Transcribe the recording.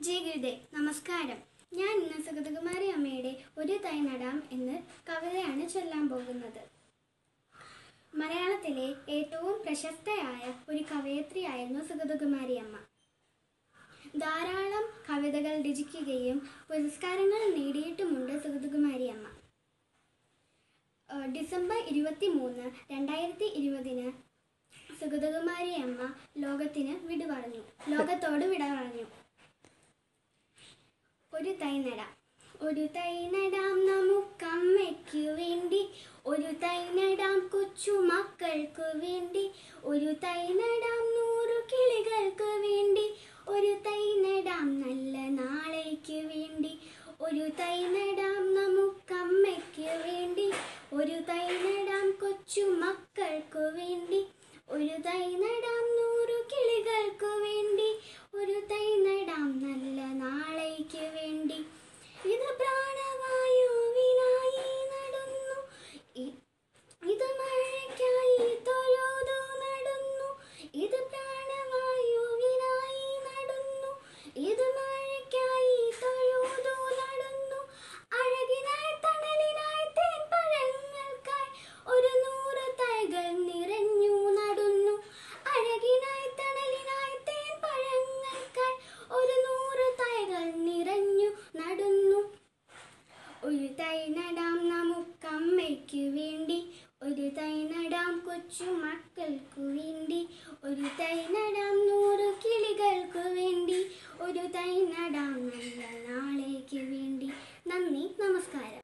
ജയ ഗുരുദേവ് നമസ്കാരം ഞാൻ ഇന്ന് സുഗതകുമാരി അമ്മയുടെ ഒരു തൈ നടാം എന്ന് കവിതയാണ് ചൊല്ലാൻ പോകുന്നത് മലയാളത്തിലെ ഏറ്റവും പ്രശസ്തയായ ഒരു കവയത്രിയായിരുന്നു സുഗതകുമാരി അമ്മ ധാരാളം കവിതകൾ രചിക്കുകയും പുരസ്കാരങ്ങൾ നേടിയിട്ടുമുണ്ട് സുഗതകുമാരി അമ്മ ഏഹ് ഡിസംബർ ഇരുപത്തി മൂന്ന് രണ്ടായിരത്തി ഇരുപതിന് സുഗതകുമാരി അമ്മ ലോകത്തിന് വിട പറഞ്ഞു ലോകത്തോട് വിട പറഞ്ഞു ഒരു തൈ നടാം ഒരു തൈ നടാം നമുക്കമ്മയ്ക്കു വേണ്ടി ഒരു തൈ നടാം കൊച്ചു മക്കൾക്കു വേണ്ടി ഒരു തൈ നടാം നൂറു കിളികൾക്ക് വേണ്ടി ഒരു തൈ നടാം നല്ല നാളേക്ക് വേണ്ടി ഒരു തൈ നടാം നമുക്കമ്മയ്ക്ക് വേണ്ടി ഒരു തൈ നടാം കൊച്ചു മക്കൾക്കു വേണ്ടി ഒരു തൈ നടാം നൂറു കിളികൾക്കു വേണ്ടി ഒരു തൈ നടാം നല്ല നാളേക്ക് വേണ്ടി ഇത് പ്രാണവായുവിനായി നടുന്നു ഇ- ഇത് മഴയ്ക്കായി തൊഴുതു നടുന്നു ഇത് പ്രാണവായുവിനായി നടുന്നു ഇത് മഴയ്ക്കായി തൊഴുതു നടുന്നു അഴകിനായി തണലിനായി തേൻപഴങ്ങൾക്കായി ഒരു നൂറ് തൈകൾ നിറഞ്ഞു നടുന്നു അഴകിനായി തണലിനായി തേൻപഴങ്ങൾക്കായി ഒരു നൂറ് തൈകൾ നിറഞ്ഞു നടുന്നു ഒരു തൈ നടാം നമുക്കമ്മയ്ക്കു വേണ്ടി ഒരു തൈ നടാം കൊച്ചു മക്കൾക്കു വേണ്ടി ഒരു തൈ നടാം നൂറ് കിളികൾക്കു വേണ്ടി ഒരു തൈ നടാം